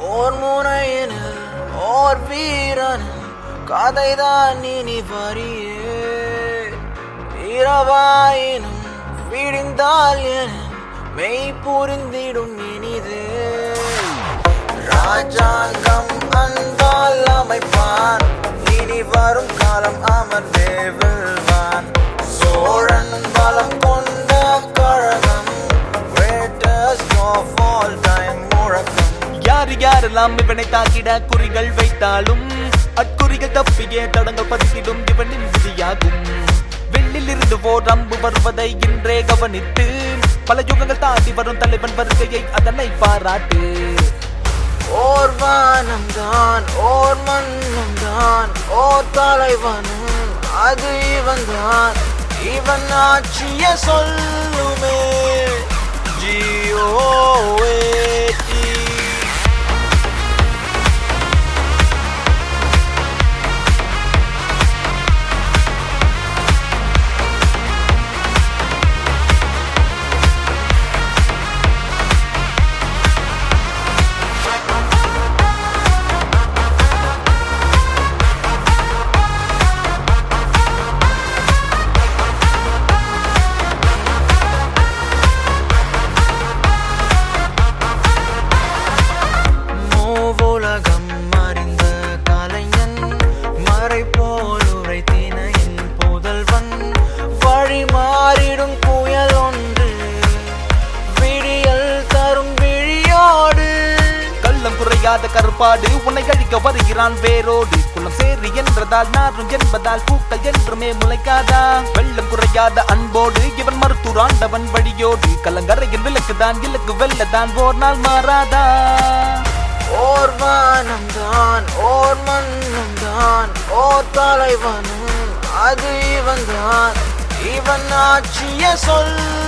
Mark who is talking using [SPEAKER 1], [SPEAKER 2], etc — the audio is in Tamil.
[SPEAKER 1] ஓர் முனையினில் ஓர் வீரன் கதைதான் இனி வரியே இரவாயினும் விடிந்தால் என மெய் புரிந்திடும் இனிதே ராஜாங்கம் அன்பால் அமைப்பான் இனி வரும் காலம் அமர்ந்தே வெல்வான் சோழன் பலம் கொண்ட கழகம் greatest of all time முழக்கம்
[SPEAKER 2] யார் யாரெல்லாம் இவனை தாக்கிட குறிகள் வைத்தாலும் அக்குறிகள் தப்பியே தடங்கள் பதித்திடும் இவனின் விதியாகும் வெள்ளில் இருந்து ஓர் அம்பு வருவதை இன்றே கவனித்து பல யுகங்கள் தாண்டி வரும் தலைவன் வருகையை அதனை பாராட்டு
[SPEAKER 1] ஓர் வானம் தான் ஓர் மண்ணும் தான் ஓர் தலைவனும் அது இவன் தான் இவன் ஆட்சிய சொல்லுமே ஜியோஏடி மூவுலகம் அறிந்த கலைஞன் மறை போல் உரைத்தினையின் புதல்வன் வழி மாறிடும் புயல் ஒன்று விடியல் தரும் விழியோடு
[SPEAKER 2] கள்ளம் குறையாத கருப்பாடு உன்னை அழிக்க வருகிறான் வேரோடு குளம் சேரி என்றதால் நாரும் என்பதால் பூக்கள் என்றுமே முளைக்காதா வெள்ளம் குறையாத அன்போடு இவன் மருத்துராண்டவன் வழியோடு கலங்கரையின் விளக்குதான் இலக்கு வெல்லதான் ஓர் நாள் மாறாதா
[SPEAKER 1] ஓர் வானம் தான் ஓர் மண்ணும் தான் ஓர் தலைவனும் அது இவன் தான் இவன் ஆட்சிய சொல்